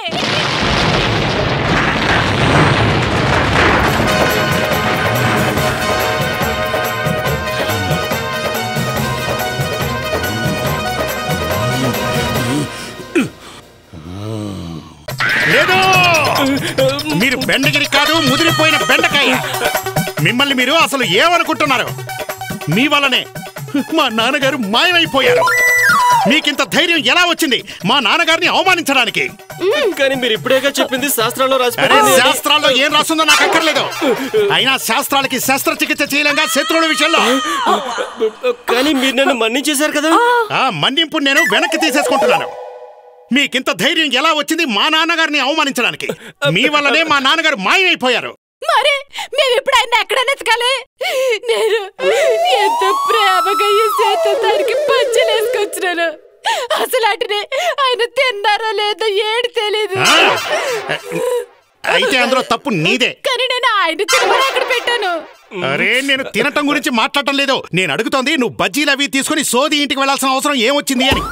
లేదు మీరు బెండగిరి కాదు ముదిరిపోయిన బెండకాయ మిమ్మల్ని మీరు అసలు ఏమనుకుంటున్నారు మీ వల్లనే మా నాన్నగారు మాయమైపోయారు మీకింత ధైర్యం ఎలా వచ్చింది మా నాన్నగారిని అవమానించడానికి కానీ మీరు ఇప్పుడేగా చెప్పింది శాస్త్రాల్లో రాసి అరే పెట్టింది. శాస్త్రాల్లో ఏం రాస్తుందో నాకు అక్కర్లేదు అయినా శాస్త్రాలకి శస్త్రచికిత్స చేయలేంగా శత్రువుల విషయంలో కానీ మీరు నన్ను మన్నించేశారు కదా ఆ మన్నింపు నేను వెనక్కి తీసేసుకుంటున్నాను మీకింత ధైర్యం ఎలా వచ్చింది మా నాన్నగారిని అవమానించడానికి మీ వల్లనే మా నాన్నగారు మాయమైపోయారు మరి మేము ఇప్పుడు ఆయన ఎక్కడైనా ఎతకాలి నేను ఎంత ప్రేమగా ఈ చేత దానికి పంచలేసుకొచ్చినాను అసలు అటునే ఆయన తిన్నారో లేదో ఏడు తెలీదు ఆ? అయితే అందులో తప్పు నీదే కానీ నేను ఆయన తినమని అక్కడ పెట్టాను అరే నేను తినటం గురించి మాట్లాడటం లేదు నేను అడుగుతోంది నువ్వు బజ్జీలు అవి తీసుకుని సోది ఇంటికి వెళ్ళాల్సిన అవసరం ఏమొచ్చింది అని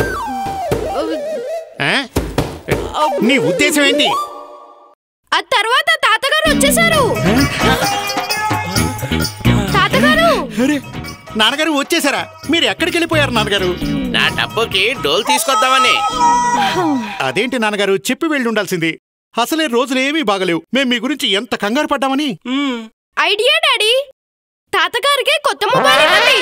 ఆ? నీ ఉద్దేశం ఏంటి ఆ తర్వాత తాతగారు వచ్చేసారు తాతగారు అరే నాన్నగారు వచ్చేసారా మీరు ఎక్కడికి వెళ్ళిపోయారు నాన్నగారు నా డబ్బుకి డోల్ తీసుకొద్దామని అదేంటి నాన్నగారు చెప్పి వెళ్ళి ఉండాల్సింది అసలే రోజులేమీ బాగలేవు మేము మీ గురించి ఎంత కంగారు పడ్డామని ఐడియా డాడీ తాతగారికి కొత్త మొబైల్ ఇవ్వండి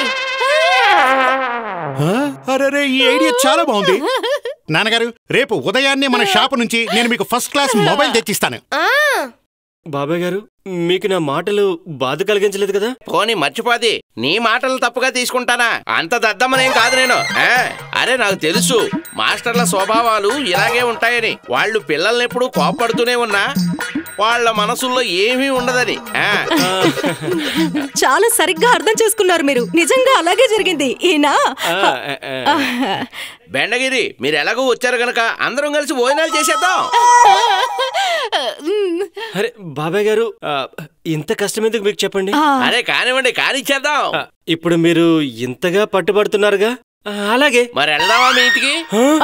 ఆ? అరెరే ఈ ఐడియా చాలా బాగుంది నాన్నగారు రేపు ఉదయాన్నే మన షాపు నుంచి నేను మీకు ఫస్ట్ క్లాస్ మొబైల్ తెచ్చిస్తాను బాబాయ్ గారు మీకు నా మాటలు బాధ కలిగించలేదు కదా పోనీ మర్చిపోది నీ మాటలు తప్పుగా తీసుకుంటానా అంత దద్దమ్మనేం కాదు నేను ఆ, అరే నాకు తెలుసు మాస్టర్ల స్వభావాలు ఇలాగే ఉంటాయని వాళ్ళు పిల్లల్ని ఎప్పుడు కోపడుతూనే ఉన్నా వాళ్ళ మనసుల్లో ఏమీ ఉండదని ఆ. చాలా సరిగ్గా అర్థం చేసుకున్నారు మీరు నిజంగా అలాగే జరిగింది ఈయన బెండగిరి మీరు ఎలాగో వచ్చారు గనక అందరం కలిసి భోజనాలు చేసేద్దాం అరే బాబాయ్ గారు ఆ, ఇంత కష్టం ఎందుకు మీకు చెప్పండి అరే కానివ్వండి కానిచ్చేద్దాం ఆ, ఇప్పుడు మీరు ఇంతగా పట్టుబడుతున్నారుగా ఆ, అలాగే మరి వెళ్దామా మీ ఇంటికి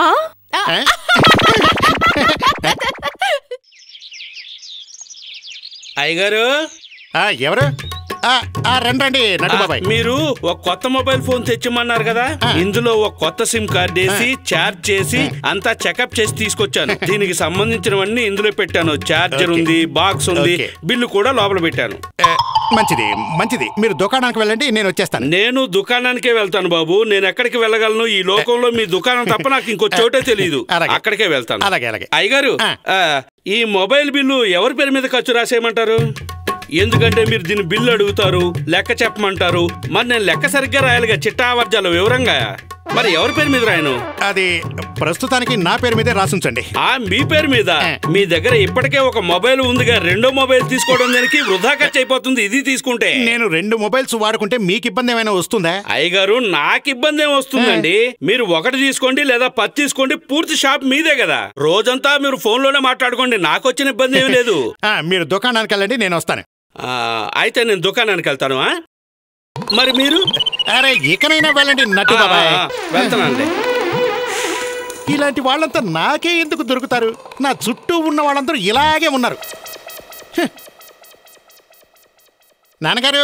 అయ్యగారు ఎవరు రండి నటు బాబాయ్ మీరు ఒక కొత్త మొబైల్ ఫోన్ తెచ్చిమన్నారు కదా ఇందులో ఒక కొత్త సిమ్ కార్డ్ వేసి చార్జ్ చేసి అంతా చెకప్ చేసి తీసుకొచ్చాను దీనికి సంబంధించినవన్నీ ఇందులో పెట్టాను చార్జర్ ఉంది బాక్స్ ఉంది ఓకే. బిల్లు కూడా లోపల పెట్టాను మంచిది మంచిది మీరు దుకాణానికి వెళ్ళండి నేను వచ్చేస్తాను నేను దుకాణానికే వెళ్తాను బాబు నేను ఎక్కడికి వెళ్ళగలను ఈ లోకంలో మీ దుకాణం తప్ప నాకు ఇంకో చోటే తెలియదు అక్కడికే వెళ్తాను అలాగే అలాగే అయ్యగారు ఆ, ఈ మొబైల్ బిల్లు ఎవరి పేరు మీద ఖర్చు రాసేయమంటారు ఎందుకంటే మీరు దీని బిల్లు అడుగుతారు లెక్క చెప్పమంటారు మరి నేను లెక్క సరిగ్గా రాయాలిగా చిట్టా వర్జాలు వివరంగా మరి ఎవరి పేరు మీద రాయను అది ప్రస్తుతానికి నా పేరు మీదే రాసుంచండి ఆ మీ పేరు మీద మీ దగ్గర ఇప్పటికే ఒక మొబైల్ ఉందిగా రెండో మొబైల్ తీసుకోవడం దానికి వృధా ఖర్చు అయిపోతుంది ఇది తీసుకుంటే నేను రెండు మొబైల్స్ వాడుకుంటే మీకు ఇబ్బంది ఏమైనా వస్తుందా అయ్యగారు నాకు ఇబ్బంది ఏం వస్తుందండి మీరు ఒకటి తీసుకోండి లేదా పది తీసుకోండి పూర్తి షాప్ మీదే కదా రోజంతా మీరు ఫోన్ లోనే మాట్లాడుకోండి నాకు వచ్చిన ఇబ్బంది ఏమీ లేదు ఆ, మీరు దుకాణానికి వెళ్ళండి నేను వస్తాను ఆ, అయితే నేను దుకాణానికి వెళ్తాను ఆ? మరి మీరు అరే ఇకనైనా వెళ్ళండి నటు ఆ, బాబాయ్ ఆ, వెళ్తానండి ఇలాంటి వాళ్ళంతా నాకే ఎందుకు దొరుకుతారు నా చుట్టూ ఉన్న వాళ్ళందరూ ఇలాగే ఉన్నారు హ్. నాన్నగారు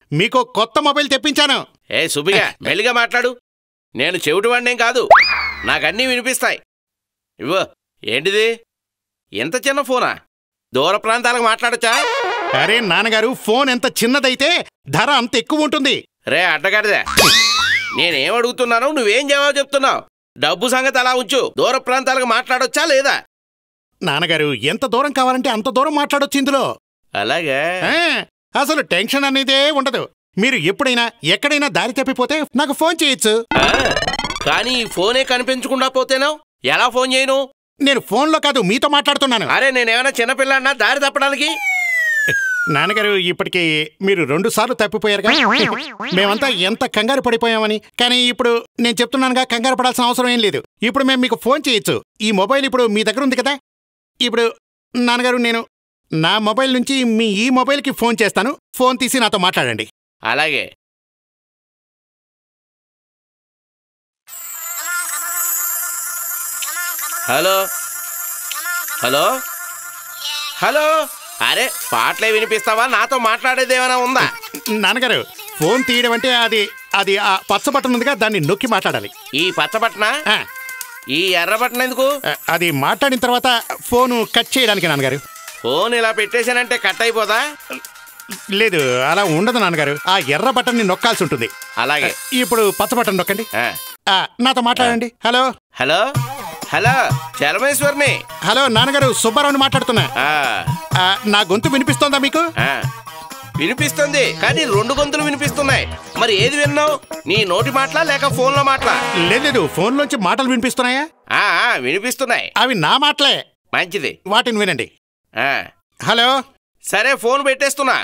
మీకు కొత్త మొబైల్ తెప్పించాను ఏ సుబ్బిగా మెల్లిగా మాట్లాడు నేను చెవిటి వాడినేం కాదు నాకన్నీ వినిపిస్తాయి ఇవ్వ ఏంటిది ఎంత చిన్న ఫోనా దూర ప్రాంతాలకు మాట్లాడచ్చా అరే నాన్నగారు ఫోన్ ఎంత చిన్నదైతే ధర అంత ఎక్కువ ఉంటుంది రే అడ్డగాడిదే నేనేం అడుగుతున్నాను నువ్వేం జవాబు చెప్తున్నావు డబ్బు సంగతి అలా ఉంచు దూర ప్రాంతాలకు మాట్లాడొచ్చా లేదా నాన్నగారు ఎంత దూరం కావాలంటే అంత దూరం మాట్లాడొచ్చు ఇందులో అలాగే ఆ, అసలు టెన్షన్ అనేదే ఉండదు మీరు ఎప్పుడైనా ఎక్కడైనా దారి తప్పిపోతే నాకు ఫోన్ చేయొచ్చు ఆ, కానీ ఈ ఫోనే కనిపించకుండా పోతేనో ఎలా ఫోన్ చేయను నేను ఫోన్లో కాదు మీతో మాట్లాడుతున్నాను అరే నేనేమైనా చిన్నపిల్లన్నా దారి తప్పడానికి నాన్నగారు ఇప్పటికి మీరు రెండు సార్లు తప్పిపోయారుగా మేమంతా ఎంత కంగారు పడిపోయామని కానీ ఇప్పుడు నేను చెప్తున్నానుగా కంగారు పడాల్సిన అవసరం ఏం లేదు ఇప్పుడు మేము మీకు ఫోన్ చేయొచ్చు ఈ మొబైల్ ఇప్పుడు మీ దగ్గర ఉంది కదా ఇప్పుడు నాన్నగారు నేను నా మొబైల్ నుంచి మీ ఈ మొబైల్కి ఫోన్ చేస్తాను ఫోన్ తీసి నాతో మాట్లాడండి అలాగే హలో హలో హలో అరే పాటలే వినిపిస్తావా నాతో మాట్లాడేది ఏమైనా ఉందా నాన్నగారు ఫోన్ తీయడం అంటే అది అది ఆ పచ్చ బటన్ ఉందిగా దాన్ని నొక్కి మాట్లాడాలి ఈ పచ్చ బటనా ఈ ఎర్ర బటన్ ఎందుకు అది మాట్లాడిన తర్వాత ఫోను కట్ చేయడానికి నాన్నగారు ఫోన్ ఇలా పెట్టేశానంటే కట్ అయిపోదా లేదు అలా ఉండదు నాన్నగారు ఆ ఎర్ర బటన్ ని నొక్కాల్సి ఉంటుంది అలాగే ఇప్పుడు పచ్చ బటన్ నొక్కండి ఆ, నాతో మాట్లాడండి హలో హలో హలో చరమేశ్వర్ని హలో నాన్నగారు సుబ్బారావుని మాట్లాడుతున్నా ఆ, ఆ, నా గొంతు వినిపిస్తోందా మీకు ఆ. వినిపిస్తుంది కానీ రెండు గొంతులు వినిపిస్తున్నాయి మరి ఏది విన్నావు నీ నోటి మాటలా లేక ఫోన్లో మాటలా లేదు లేదు ఫోన్లోంచి మాటలు వినిపిస్తున్నాయా ఆ, ఆ, వినిపిస్తున్నాయి అవి నా మాటలే మంచిది వాటిని వినండి ఆ, హలో సరే ఫోన్ పెట్టేస్తున్నా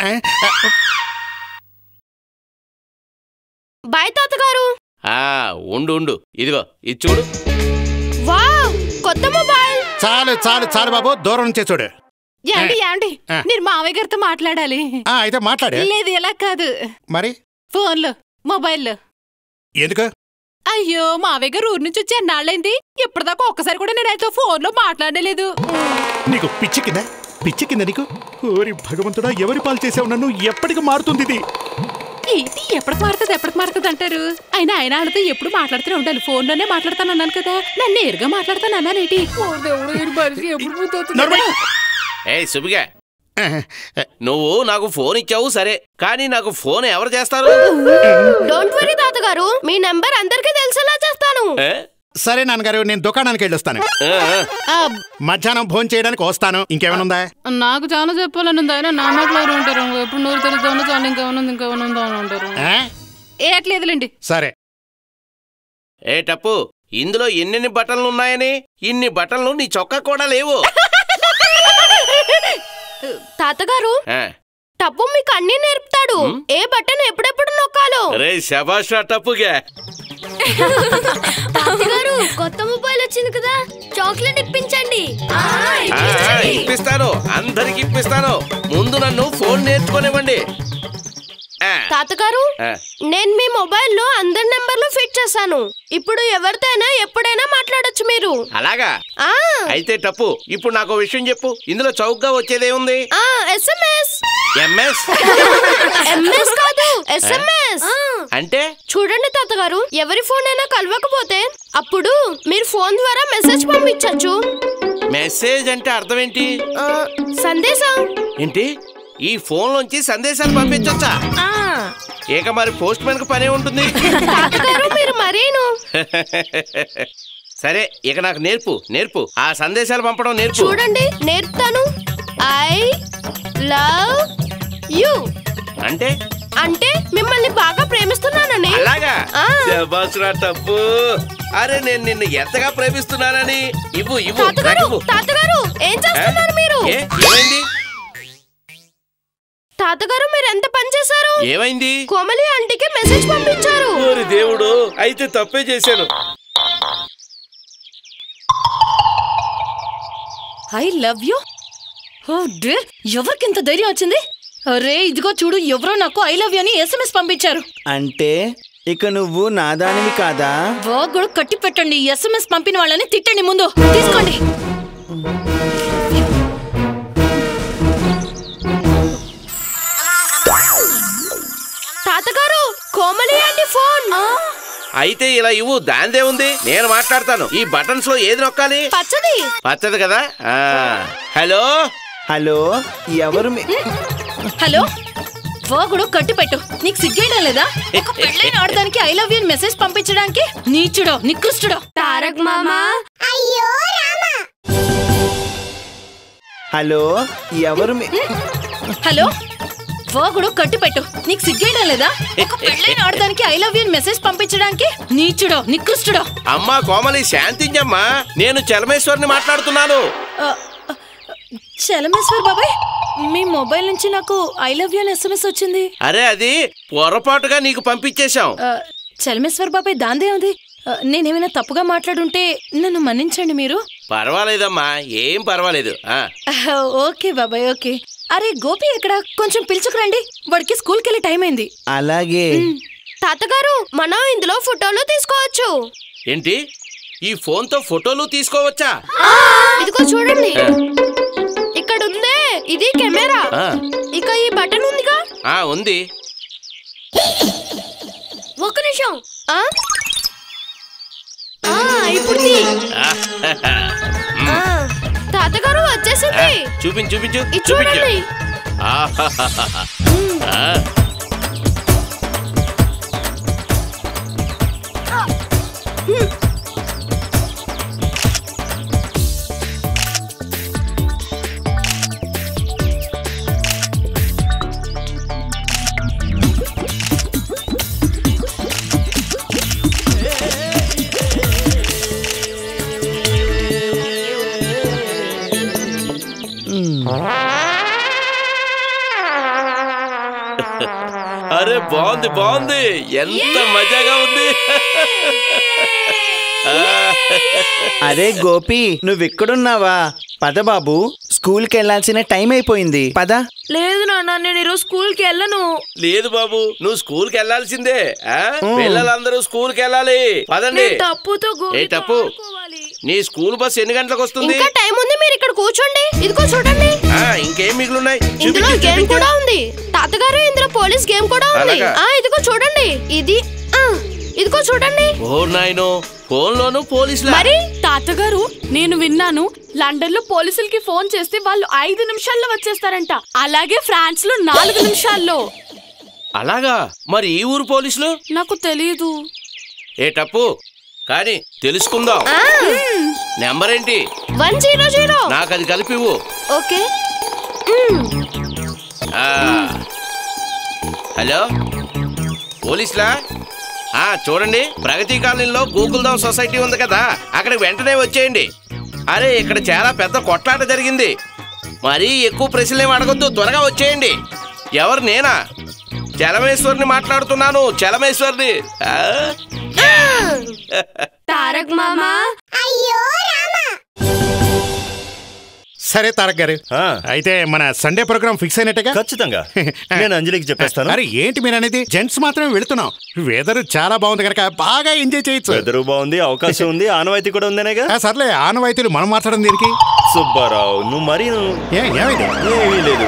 బాయ్ తాతగారు ఆ, ఉండు ఉండు ఇదిగో ఇది చూడు వావ్ కొత్త మొబైల్ చాలు చాలు చాలు బాబు దూరం నుంచే చూడు యాండి యాండి ఆ. నేను మావయ్య గారితో మాట్లాడాలి ఆ, అయితే మాట్లాడే లేదు ఎలా కాదు మరి ఫోన్లో మొబైల్లో ఎందుకు అయ్యో మావయ్య గారు ఊరి నుంచి వచ్చి అన్నాళ్ళైంది ఇప్పటిదాకా ఒక్కసారి కూడా నేను ఆయనతో ఫోన్లో మాట్లాడలేదు నీకు పిచ్చి కింద పిచ్చి కింద నీకు ఓరి భగవంతుడా ఎవరి పాలు చేసావు నన్ను ఎప్పటికి మారుతుంది ఇది ఇది ఎప్పటికి మారుతుంది ఎప్పటికి మారుతుంది అంటారు అయినా ఆయన వాళ్ళతో ఎప్పుడు మాట్లాడుతూనే ఉండాలి ఫోన్లోనే మాట్లాడతాను అన్నాను కదా నన్ను నేరుగా మాట్లాడతాను అన్నానేటి ఓ దేవుడు, ఈ పరిస్థితి ఎప్పుడు పూర్తవుతుందో? ఏ సుబిగా నువ్వు నాకు ఫోన్ ఇచ్చావు సరే కానీ నాకు ఫోన్ ఎవరు చేస్తారు డోంట్ వరీ తాతగారు మీ నెంబర్ అందరికీ తెలిసేలా చేస్తాను ఏ? సరే నాన్నగారు నేను దుకాణానికి వెళ్ళొస్తాను ఆ, మధ్యాహ్నం భోజనం చేయడానికి వస్తాను ఇంకేమైనా ఉందా నాకు చాలా చెప్పాలని ఉంది ఆయన నాన్నకులారు ఉంటారు ఎప్పుడు నోరు తెలుద్దామో చాలా ఇంకేమైనా ఉంది ఇంకేమైనా ఉందా అని ఉంటారు ఆ? ఏట్లేదులేండి సరే ఏ టప్పు ఇందులో ఎన్నెన్ని బటన్లు ఉన్నాయని ఇన్ని బటన్లు నీ చొక్కా కూడా లేవు తాతగారు ఆ, టప్పు మీకు అన్ని నేర్పుతాడు ఏ బటన్ ఎప్పుడెప్పుడు నొక్కాలో రే శబాష్ రా టప్పుగా తాతగారు కొత్త మొబైల్ వచ్చింది కదా చాక్లెట్ ఇప్పించండి ఆ, ఆ, ఇప్పిస్తాను అందరికి ఇప్పిస్తాను ముందు నన్ను ఫోన్ నేర్చుకోనివ్వండి ఆ, తాతగారు ఆ, నేను మీ మొబైల్లో అందరి నెంబర్లు ఫిట్ చేశాను ఇప్పుడు ఎవరితోనైనా ఎప్పుడైనా మాట్లాడొచ్చు మీరు అలాగా ఆ అయితే టప్పు ఇప్పుడు నాకు విషయం చెప్పు ఇందులో చౌకగా వచ్చేదేముంది ఆ ఎస్ఎంఎస్ ఎంఎస్ ఎంఎస్ కాదు ఎస్ఎంఎస్ అంటే చూడండి తాతగారు ఎవరి ఫోన్ అయినా కలవకపోతే అప్పుడు మీరు ఫోన్ ద్వారా మెసేజ్ పంపించచ్చు మెసేజ్ అంటే అర్థం ఏంటి సందేశం ఏంటి ఈ ఫోన్ లోంచి సందేశాలు పంపించొచ్చా ఇక మరి పోస్ట్ మ్యాన్ కు పనే ఉంటుంది తాతగారు మీరు మరీను సరే ఇక నాకు నేర్పు నేర్పు ఆ సందేశాలు పంపడం నేర్పు చూడండి నేర్పుతాను ఐ లవ్ యు అంటే అంటే మిమ్మల్ని బాగా ప్రేమిస్తున్నానని అలాగా ఆ. శభాష్ టప్పు అరే నేను నిన్ను ఎంతగా ప్రేమిస్తున్నానని ఇవ్వు ఇవ్వు నాకు తాతగారు ఇవ్వు. తాతగారు ఏం చేస్తున్నారు మీరు ఏ ఏమైంది తాతగారు మీరు ఎంత పని చేశారు ఏమైంది కోమలి ఆంటీకి మెసేజ్ పంపించారు ఓరి దేవుడు అయితే తప్పే చేశాను ఐ లవ్ యూ ఓ డే ఎవరికి ఇంత ధైర్యం వచ్చింది అరే ఇదిగో చూడు ఎవరో నాకు ఐ లవ్ యూ అని ఎస్ఎంఎస్ పంపించారు అంటే ఇక నువ్వు నాదానివి కాదా వాగుడు కట్టి పెట్టండి ఎస్ఎంఎస్ పంపిన వాళ్ళని తిట్టండి ముందు తీసుకోండి నీ ఫోన్ అయితే ఇలా ఇవ్వు దానిదే ఉంది నేను మాట్లాడతాను ఈ బటన్స్ లో ఏది నొక్కాలి పచ్చది పచ్చది కదా ఆ, హలో హలో ఎవరు మీ- హలో వాగుడు కట్టి పెట్టు నీకు సిగ్గేయడం లేదా ఒక పెళ్ళైన ఆడదానికి ఐ లవ్ యూ మెసేజ్ పంపించడానికి నీచుడో నికృష్టుడో తారక్ మామా అయ్యో రామా హలో ఎవరు మీ- హలో వాగుడు కట్టి పెట్టు నీకు సిగ్గేయడం లేదా ఒక పెళ్ళైన ఆడదానికి ఐ లవ్ యూ మెసేజ్ పంపించడానికి నీచుడో నికృష్టుడో అమ్మా కోమలి శాంతించమ్మా నేను చలమేశ్వరిని మాట్లాడుతున్నాను ఆ, ఆ, చలమేశ్వర్ బాబాయ్ మీ మొబైల్ నుంచి నాకు ఐ లవ్ యూ ఎస్ఎంఎస్ వచ్చింది అరే అది పొరపాటుగా నీకు పంపించేశాం ఆ, చలమేశ్వర్ బాబాయ్ దాందే ఉంది ఆ, నేనేమైనా తప్పుగా మాట్లాడుంటే నన్ను మన్నించండి మీరు పర్వాలేదమ్మా ఏం పర్వాలేదు ఆ ఆహా, ఓకే బాబాయ్ ఓకే అరే గోపి ఎక్కడ కొంచెం పిలుచుకురండి వాడికి స్కూల్కి వెళ్ళే టైం అయింది అలాగే తాతగారు మనం ఇందులో ఫోటోలు తీసుకోవచ్చు ఏంటి ఈ ఫోన్ తో ఫోటోలు తీసుకోవచ్చా ఇదిగో చూడండి ఇక్కడ ఉందే ఇది కెమెరా ఆ, ఇక ఈ బటన్ ఉందిగా ఆ ఉంది ఒక నిమిషం ఆ? ఆ, ఇప్పుడు తీ. ఆ, ఆ, తాతగారు వచ్చేసింది చూపించు చూపించు ఇది చూపించు చూడండి ఆహాహాహా. ఆ, అరే బాగుంది బాగుంది ఎంత మజాగా ఉంది ఆ, అరే గోపి నువ్వెక్కడున్నావా పద బాబు స్కూల్కి వెళ్ళాల్సిన టైం అయిపోయింది పద లేదు నాన్న నేను ఈరోజు స్కూల్ కి వెళ్ళను లేదు బాబు నువ్వు స్కూల్ కి వెళ్ళాల్సిందే ఆ? పిల్లలందరూ స్కూల్ కి వెళ్ళాలి పదండి నేను తప్పుతో ఏ గోపితో తప్పు ఆడుకోవాలి. నీ స్కూల్ బస్ ఎన్ని గంటలకు వస్తుంది ఇంకా టైం ఉంది మీరు ఇక్కడ కూర్చోండి ఇదిగో చూడండి ఆ, ఇంకేం మిగిలిన్నాయి ఇందులో చూపించు గేమ్ చూపించు కూడా ఉంది తాతగారు ఇందులో పోలీస్ గేమ్ కూడా ఉంది అలాగా? ఆ ఇదిగో చూడండి ఇది ఆ ఇదిగో చూడండి ఓ నాయనో ఫోన్ లోను పోలీసులా మరి తాతగారు నేను విన్నాను లండన్ లో పోలీసులకి ఫోన్ చేస్తే వాళ్ళు ఐదు నిమిషాల్లో వచ్చేస్తారంట అలాగే ఫ్రాన్స్ లో నాలుగు నిమిషాల్లో అలాగా మరి ఈ ఊరు పోలీసులు నాకు తెలియదు ఏ టప్పు కానీ తెలుసుకుందాం నెంబర్ ఏంటి వన్ జీరో జీరో నాకు అది కలిపి ఇవ్వు. ఓకే ఆ. హలో పోలీసులా ఆ చూడండి ప్రగతి కాలనీలో గోకుల్ధామ్ సొసైటీ ఉంది కదా అక్కడికి వెంటనే వచ్చేయండి అరే ఇక్కడ చాలా పెద్ద కొట్లాట జరిగింది మరీ ఎక్కువ ప్రశ్నలు ఏమి అడగొద్దు త్వరగా వచ్చేయండి ఎవరు నేనా చలమేశ్వరిని మాట్లాడుతున్నాను చలమేశ్వరిని ఆ? తారక్ మామా అయ్యో రామా సరే తారక్ గారు ఆ, అయితే మన సండే ప్రోగ్రామ్ ఫిక్స్ అయినట్టుగా ఖచ్చితంగా నేను అంజలికి చెప్పేస్తాను అరే ఏంటి మీరు అనేది జెంట్స్ మాత్రమే వెళుతున్నాం వెదర్ చాలా బాగుంది కనుక బాగా ఎంజాయ్ చేయొచ్చు వెదరు బాగుంది అవకాశం ఉంది ఆనవాయితీ కూడా ఉందనేగా ఆ, సర్లే ఆనవాయితీలు మనం మాట్లాడడం దీనికి సుబ్బారావు నువ్వు మరీ నువ్వు ఏ ఏమైంది ఏమీ లేదు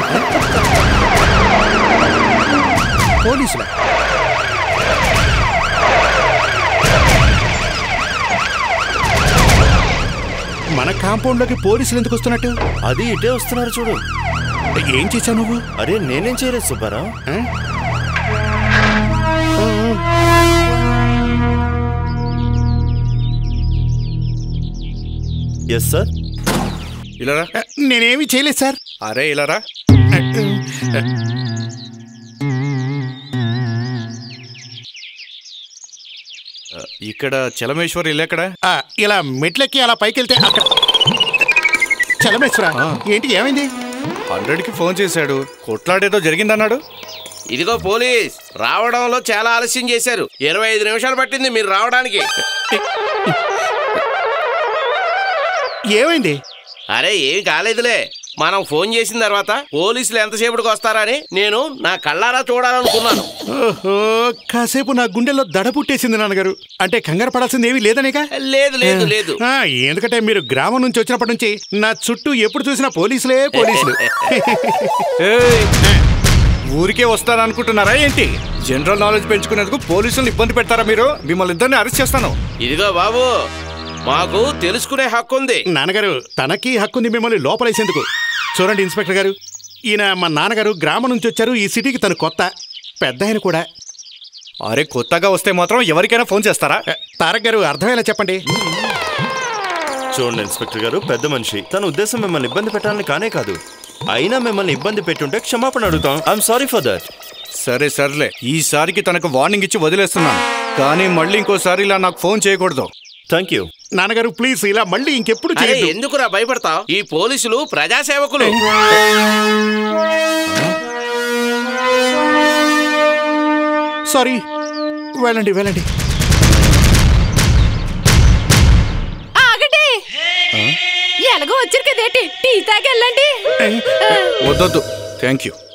పోలీసులు మన కాంపౌండ్ లోకి పోలీసులు ఎందుకు వస్తున్నట్టు అది ఇటే వస్తున్నారు చూడు ఏం చేశావు నువ్వు అరే నేనేం చేయలేదు సుబ్బారావు ఆ? ఎస్ సార్ ఇలా రా. నేనేమి చేయలేదు సార్ అరే ఇలా రా ఆ, ఇక్కడ చలమేశ్వర్ ఇల్లు ఎక్కడ ఆ, ఇలా మెట్లెక్కి అలా పైకి వెళ్తే అక్కడ చలమేశ్వర ఏంటి ఏమైంది హండ్రెడ్కి ఫోన్ చేశాడు కొట్లాడేదో జరిగిందన్నాడు ఇదిగో పోలీస్ రావడంలో చాలా ఆలస్యం చేశారు ఇరవై ఐదు నిమిషాలు పట్టింది మీరు రావడానికి ఏమైంది అరే ఏం కాలేదులే మనం ఫోన్ చేసిన తర్వాత పోలీసులు ఎంతసేపటికి వస్తారని నేను నా కళ్ళారా చూడాలనుకున్నాను ఓహో కాసేపు నా గుండెల్లో దడ పుట్టేసింది నాన్నగారు అంటే కంగారు పడాల్సింది ఏమీ లేదనేగా లేదు లేదు లేదు ఆ, ఎందుకంటే మీరు గ్రామం నుంచి వచ్చినప్పటి నుంచి నా చుట్టూ ఎప్పుడు చూసినా పోలీసులే పోలీసులు ఏయ్, ఊరికే వస్తారనుకుంటున్నారా ఏంటి జనరల్ నాలెడ్జ్ పెంచుకునేందుకు పోలీసులు ఇబ్బంది పెడతారా మీరు మిమ్మల్ని ఇద్దరిని అరెస్ట్ చేస్తాను ఇదిగో బాబు మాకు తెలుసుకునే హక్కు ఉంది నాన్నగారు తనకి హక్కుంది మిమ్మల్ని లోపలేసేందుకు చూడండి ఇన్స్పెక్టర్ గారు ఈయన మా నాన్నగారు గ్రామం నుంచి వచ్చారు ఈ సిటీకి తను కొత్త పెద్ద ఆయన కూడా అరే కొత్తగా వస్తే మాత్రం ఎవరికైనా ఫోన్ చేస్తారా తారక్ గారు అర్థమయ్యేలా చెప్పండి చూడండి ఇన్స్పెక్టర్ గారు పెద్ద మనిషి తన ఉద్దేశం మిమ్మల్ని ఇబ్బంది పెట్టాలని కానే కాదు అయినా మిమ్మల్ని ఇబ్బంది పెట్టుంటే క్షమాపణ అడుగుతాం ఐఎమ్ సారీ ఫర్ దట్ సరే సర్లే ఈసారికి తనకు వార్నింగ్ ఇచ్చి వదిలేస్తున్నాను కానీ మళ్ళీ ఇంకోసారి ఇలా నాకు ఫోన్ చేయకూడదు థ్యాంక్ యూ నాన్నగారు ప్లీజ్ ఇలా మళ్ళీ ఇంకెప్పుడు అరే చేయొద్దు ఎందుకురా భయపడతావు ఈ పోలీసులు ప్రజాసేవకులు సారీ వెళ్ళండి వెళ్ళండి ఆగండి ఎలాగో వచ్చారు కదేటి టీ తాగి వెళ్ళండి వద్దొద్దు థ్యాంక్ యూ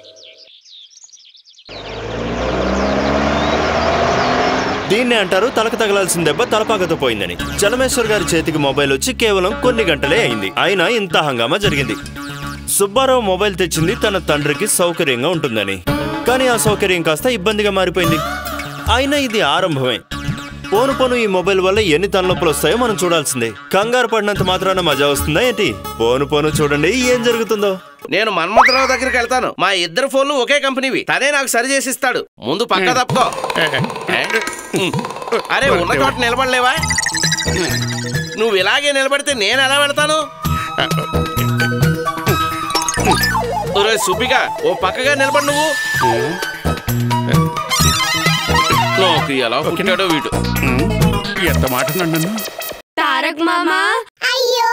దీన్ని అంటారు తలకు తగలాల్సిన దెబ్బ తలపాకతో పోయిందని చలమేశ్వర్ గారి చేతికి మొబైల్ వచ్చి కేవలం కొన్ని గంటలే అయింది అయినా ఇంత హంగామా జరిగింది సుబ్బారావు మొబైల్ తెచ్చింది తన తండ్రికి సౌకర్యంగా ఉంటుందని కానీ ఆ సౌకర్యం కాస్త ఇబ్బందిగా మారిపోయింది అయినా ఇది ఆరంభమే పోను పోను ఈ మొబైల్ వల్ల ఎన్ని తలనొప్పులు వస్తాయో మనం చూడాల్సిందే కంగారు పడినంత మాత్రాన మజా వస్తుందా ఏంటి పోను పోను చూడండి ఏం జరుగుతుందో నేను మన్మథరావు దగ్గరికి వెళ్తాను మా ఇద్దరు ఫోన్లు ఒకే కంపెనీవి తనే నాకు సరి చేసి ఇస్తాడు ముందు పక్క తప్పుకో ఏ? ఉమ్. అరే ఉన్న చోట నిలబడలేవా నువ్వు ఇలాగే నిలబడితే నేను ఎలా వెళ్తాను ఒరే సుబ్బిగా ఓ పక్కగా నిలబడి నువ్వు నాకు ఎలా పుట్టాడో వీడు ఎంత మాట నన్ను తారక్ మామా అయ్యో